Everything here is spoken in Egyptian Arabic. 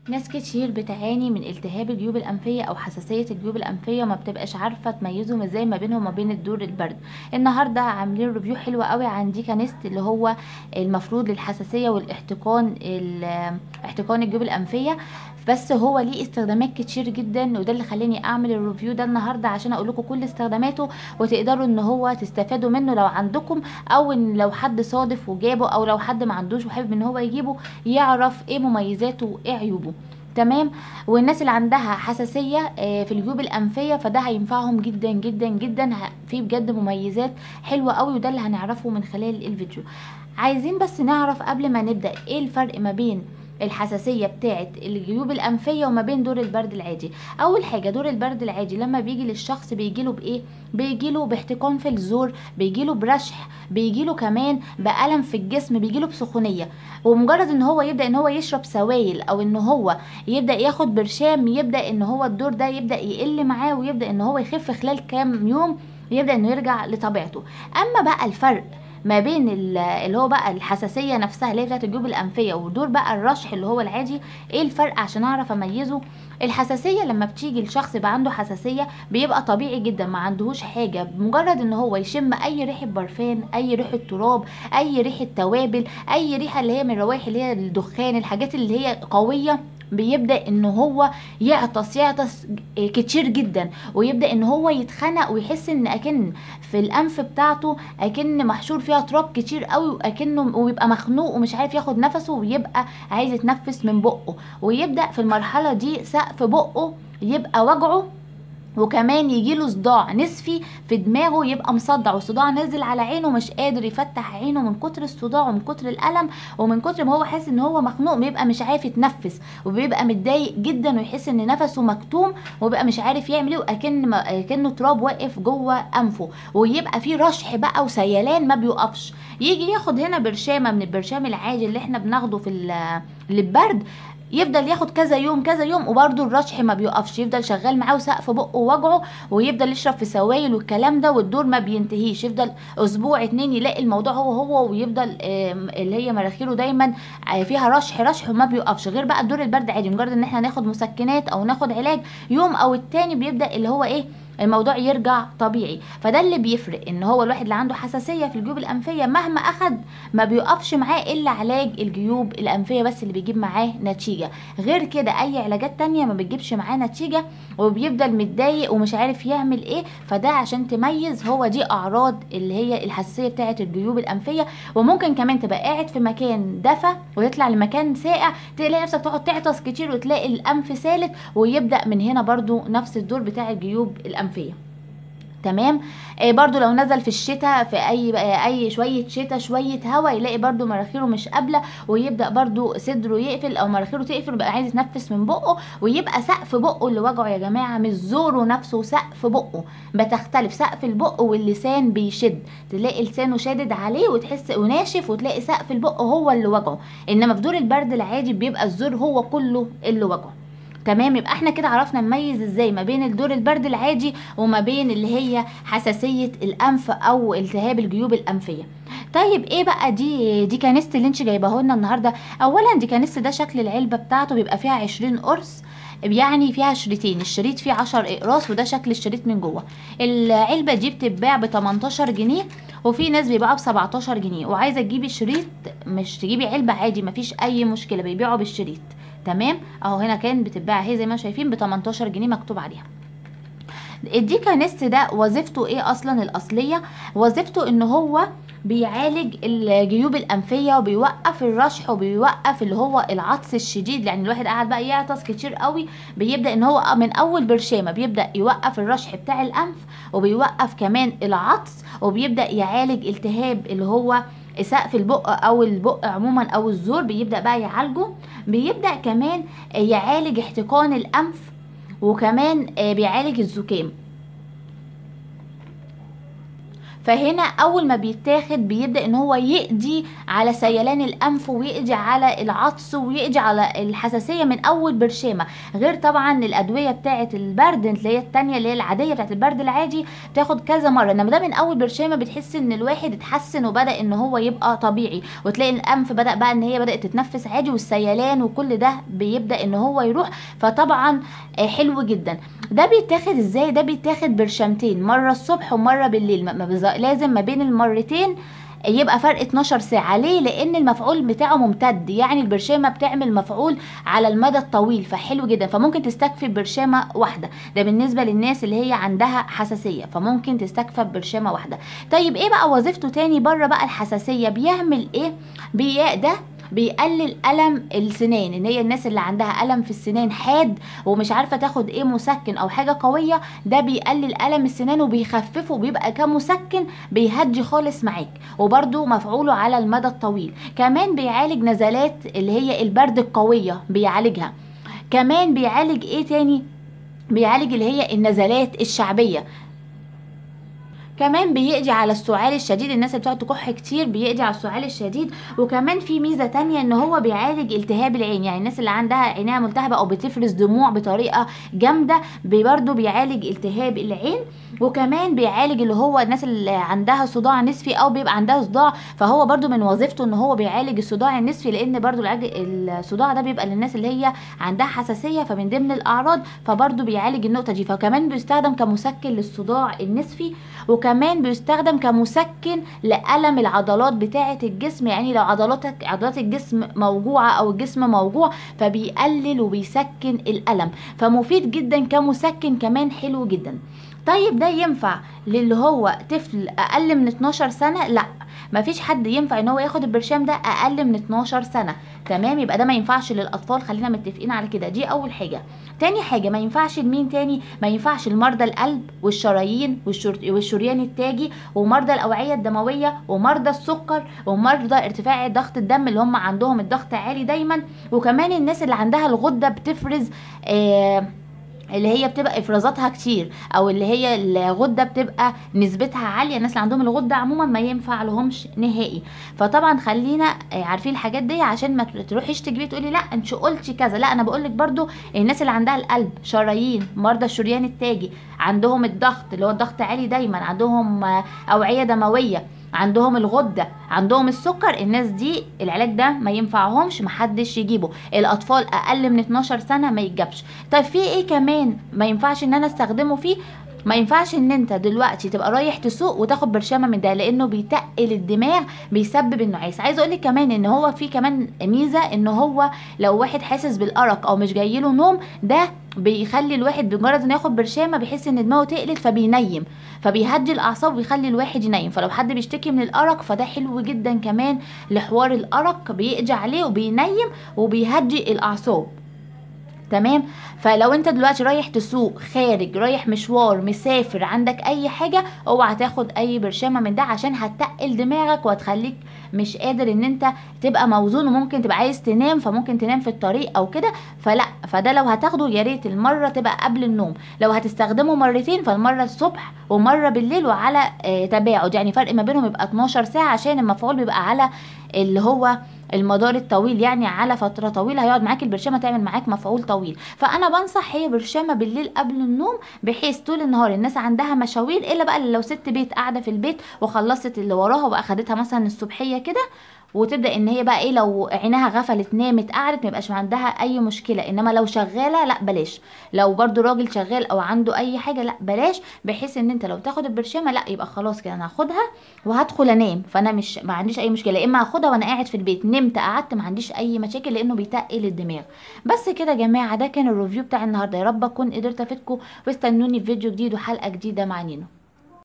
ناس كتير بتعاني من التهاب الجيوب الأنفية أو حساسية الجيوب الأنفية وما بتبقاش عارفة تميزهم ازاي ما بينهم وما بين الدور البرد النهاردة عاملين ريفيو حلو قوي عن ديكانست اللي هو المفروض للحساسية والاحتقان ال- احتقان الجيوب الأنفية بس هو ليه استخدامات كتير جدا وده اللي خلاني اعمل الريفيو ده النهارده عشان اقول لكم كل استخداماته وتقدروا ان هو تستفادوا منه لو عندكم او ان لو حد صادف وجابه او لو حد ما عندوش وحابب ان هو يجيبه يعرف ايه مميزاته وايه عيوبه تمام والناس اللي عندها حساسيه آه، في الجيوب الانفيه فده هينفعهم جدا جدا جدا ه- في بجد مميزات حلوه قوي وده اللي هنعرفه من خلال الفيديو عايزين بس نعرف قبل ما نبدا ايه الفرق ما بين الحساسيه بتاعه الجيوب الانفيه وما بين دور البرد العادي اول حاجه دور البرد العادي لما بيجي للشخص بيجيله بايه بيجيله باحتقان في الزور بيجيله برشح بيجيله كمان بألم في الجسم بيجيله بسخونيه ومجرد ان هو يبدا ان هو يشرب سوائل او ان هو يبدا ياخد برشام يبدا ان هو الدور ده يبدا يقل معاه ويبدا ان هو يخف خلال كام يوم يبدا انه يرجع لطبيعته اما بقى الفرق ما بين ال- اللي هو بقى الحساسيه نفسها اللي هي بتاعت الجيوب الانفيه ودور بقى الرشح اللي هو العادي ايه الفرق عشان اعرف اميزه الحساسيه لما بتيجي لشخص يبقى عنده حساسيه بيبقى طبيعي جدا ما عندهوش حاجه بمجرد ان هو يشم اي ريحه برفان اي ريحه تراب اي ريحه توابل اي ريحه اللي هي من الروائح اللي هي الدخان الحاجات اللي هي قويه بيبدا ان هو يعطس يعطس كتير جدا ويبدا ان هو يتخنق ويحس ان اكن في الانف بتاعته اكن محشور فيها تراب كتير قوي واكنه ويبقى مخنوق ومش عارف ياخد نفسه ويبقى عايز يتنفس من بقه ويبدا في المرحله دي سقف بقه يبقى وجعه وكمان يجيله صداع نصفي في دماغه يبقى مصدع والصداع نازل على عينه مش قادر يفتح عينه من كتر الصداع ومن كتر الالم ومن كتر ما هو حاسس ان هو مخنوق بيبقى مش عارف يتنفس وبيبقى متضايق جدا ويحس ان نفسه مكتوم وبيبقى مش عارف يعمل ايه واكن ما- اكنه تراب واقف جوه انفه ويبقى فيه رشح بقى وسيلان ما بيوقفش يجي ياخد هنا برشامه من البرشام العادي اللي احنا بناخده في ال- للبرد يفضل ياخد كذا يوم كذا يوم وبرده الرشح ما بيوقفش يفضل شغال معاه وسقف بقه وجعه ويفضل يشرب في سوائل والكلام ده والدور ما بينتهيش يفضل اسبوع اتنين يلاقي الموضوع هو هو ويفضل آم، اللي هي مراخيره دايما آه، فيها رشح رشح وما بيوقفش غير بقى الدور البرد عادي مجرد ان احنا ناخد مسكنات او ناخد علاج يوم او التاني بيبدا اللي هو ايه الموضوع يرجع طبيعي فده اللي بيفرق ان هو الواحد اللي عنده حساسيه في الجيوب الانفيه مهما اخد ما بيوقفش معاه الا علاج الجيوب الانفيه بس اللي بيجيب معاه نتيجه غير كده اي علاجات تانية ما بتجيبش معاه نتيجه وبيفضل متضايق ومش عارف يعمل ايه فده عشان تميز هو دي اعراض اللي هي الحساسيه بتاعه الجيوب الانفيه وممكن كمان تبقى قاعد في مكان دفى وتطلع لمكان ساقع تلاقي نفسك تقعد تعطس كتير وتلاقي الانف سالت ويبدا من هنا برضو نفس الدور بتاع الجيوب الانفيه تمام آه برضو لو نزل في الشتاء في اي آه اي شويه شتاء شويه هواء يلاقي برضو مناخيره مش قابله ويبدا برضو صدره يقفل او مناخيره تقفل ويبقى عايز يتنفس من بقه ويبقى سقف بقه اللي وجعه يا جماعه مش زوره نفسه سقف بقه بتختلف سقف البق واللسان بيشد تلاقي لسانه شادد عليه وتحس وناشف وتلاقي سقف البق هو اللي وجعه انما في دور البرد العادي بيبقى الزور هو كله اللي وجعه تمام يبقى احنا كده عرفنا نميز ازاي ما بين الدور البرد العادي وما بين اللي هي حساسية الانف او التهاب الجيوب الانفية طيب ايه بقى دي دي كانست اللي انت جايباه لنا النهارده اولا دي كانست ده شكل العلبة بتاعته بيبقى فيها 20 قرص يعني فيها شريطين الشريط فيه 10 اقراص وده شكل الشريط من جوه العلبة دي بتتباع ب 18 جنيه وفي ناس بيبيعوها ب 17 جنيه وعايزه تجيبي شريط مش تجيبي علبة عادي مفيش اي مشكلة بيبيعوا بالشريط تمام اهو هنا كان بتتباع اهي زي ما شايفين ب 18 جنيه مكتوب عليها الديكانست ده وظيفته ايه اصلا الاصليه وظيفته ان هو بيعالج الجيوب الانفيه وبيوقف الرشح وبيوقف اللي هو العطس الشديد يعني الواحد قاعد بقى يعطس كتير قوي بيبدا ان هو من اول برشامه بيبدا يوقف الرشح بتاع الانف وبيوقف كمان العطس وبيبدا يعالج التهاب اللي هو سقف البق او البق عموما او الزور بيبدا بقى يعالجه بيبدا كمان يعالج احتقان الانف وكمان آه، بيعالج الزكام فهنا اول ما بيتاخد بيبدا ان هو يقضي على سيلان الانف ويقضي على العطس ويقضي على الحساسيه من اول برشامه غير طبعا الادويه بتاعه البرد اللي هي التانية اللي هي العاديه بتاعه البرد العادي بتاخد كذا مره انما ده من اول برشامه بتحس ان الواحد اتحسن وبدا ان هو يبقى طبيعي وتلاقي الانف بدا بقى ان هي بدات تتنفس عادي والسيلان وكل ده بيبدا ان هو يروح فطبعا آه، حلو جدا ده بيتاخد ازاي ده بيتاخد برشامتين مره الصبح ومره بالليل ما- ما بز- لازم ما بين المرتين يبقى فرق 12 ساعة ليه؟ لأن المفعول بتاعه ممتد يعني البرشامة بتعمل مفعول على المدى الطويل فحلو جدا فممكن تستكفي برشامة واحدة ده بالنسبة للناس اللي هي عندها حساسية فممكن تستكفى برشامة واحدة طيب ايه بقى وظيفته تاني بره بقى الحساسية بيعمل ايه؟ بي ده بيقلل الم السنان ان هي الناس اللي عندها الم في السنان حاد ومش عارفه تاخد ايه مسكن او حاجه قويه ده بيقلل الم السنان وبيخففه بيبقى كمسكن بيهدي خالص معاك وبرده مفعوله على المدى الطويل كمان بيعالج نزلات اللي هي البرد القويه بيعالجها كمان بيعالج ايه تاني بيعالج اللي هي النزلات الشعبيه كمان بيقضي على السعال الشديد الناس اللي بتقعد تكح كتير بيقضي على السعال الشديد وكمان في ميزه تانية ان هو بيعالج التهاب العين يعني الناس اللي عندها عينها ملتهبه او بتفرز دموع بطريقه جامده برضه بيعالج التهاب العين وكمان بيعالج اللي هو الناس اللي عندها صداع نصفي او بيبقى عندها صداع فهو برضه من وظيفته ان هو بيعالج الصداع النصفي لان برضه العلاج الصداع ده بيبقى للناس اللي هي عندها حساسيه فمن ضمن الاعراض فبرضه بيعالج النقطه دي فكمان بيستخدم كمسكن للصداع النصفي وكمان بيستخدم كمسكن لألم العضلات بتاعة الجسم يعني لو عضلاتك عضلات الجسم موجوعة أو الجسم موجوع فبيقلل وبيسكن الألم فمفيد جدا كمسكن كمان حلو جدا طيب ده ينفع للي هو طفل أقل من 12 سنة لا مفيش حد ينفع ان هو ياخد البرشام ده اقل من 12 سنه تمام يبقى ده ما ينفعش للاطفال خلينا متفقين على كده دي اول حاجه تاني حاجه ما ينفعش لمين تاني ما ينفعش لمرضى القلب والشرايين والشر... والشريان التاجي ومرضى الاوعيه الدمويه ومرضى السكر ومرضى ارتفاع ضغط الدم اللي هم عندهم الضغط عالي دايما وكمان الناس اللي عندها الغده بتفرز آه اللي هي بتبقى افرازاتها كتير او اللي هي الغده بتبقى نسبتها عاليه الناس اللي عندهم الغده عموما ما ينفع لهمش نهائي فطبعا خلينا عارفين الحاجات دي عشان ما تروحيش تجري تقولي لا انت قلتي كذا لا انا بقول لك برده الناس اللي عندها القلب شرايين مرضى الشريان التاجي عندهم الضغط اللي هو الضغط عالي دايما عندهم اوعيه دمويه عندهم الغده عندهم السكر الناس دي العلاج ده ما ينفعهمش محدش يجيبه الاطفال اقل من 12 سنه ما يتجابش طيب في ايه كمان ما ينفعش ان انا استخدمه فيه ما ينفعش ان انت دلوقتي تبقى رايح تسوق وتاخد برشامه من ده لانه بيتقل الدماغ بيسبب النعاس عايزه اقول لك كمان ان هو في كمان ميزه ان هو لو واحد حاسس بالارق او مش جايله نوم ده بيخلي الواحد بمجرد انه ياخد برشامه بيحس ان دماغه تقلت فبينيم فبيهدي الاعصاب ويخلي الواحد ينيم فلو حد بيشتكي من الارق فده حلو جدا كمان لحوار الارق بيقضي عليه وبينيم وبيهدي الاعصاب تمام فلو انت دلوقتي رايح تسوق خارج رايح مشوار مسافر عندك اي حاجه اوعى تاخد اي برشامه من ده عشان هتقل دماغك وهتخليك مش قادر ان انت تبقى موزون وممكن تبقى عايز تنام فممكن تنام في الطريق او كده فلا فده لو هتاخده يا ريت المره تبقى قبل النوم لو هتستخدمه مرتين فالمره الصبح ومره بالليل وعلى آه تباعد يعني فرق ما بينهم يبقى 12 ساعه عشان المفعول بيبقى على اللي هو المدار الطويل يعني على فتره طويله هيقعد معاك البرشامه تعمل معاك مفعول طويل فانا بنصح هي برشامه بالليل قبل النوم بحيث طول النهار الناس عندها مشاوير الا بقى لو ست بيت قاعده في البيت وخلصت اللي وراها واخدتها مثلا الصبحيه كده وتبدا ان هي بقى ايه لو عينها غفلت نامت قعدت ما يبقاش عندها اي مشكله انما لو شغاله لا بلاش لو برضو راجل شغال او عنده اي حاجه لا بلاش بحيث ان انت لو تاخد البرشامه لا يبقى خلاص كده انا هاخدها وهدخل انام فانا مش ما عنديش اي مشكله يا اما هاخدها وانا قاعد في البيت نمت قعدت ما عنديش اي مشاكل لانه بيتقل الدماغ بس كده يا جماعه ده كان الريفيو بتاع النهارده يا رب اكون قدرت افيدكم واستنوني في فيديو جديد وحلقه جديده مع نينو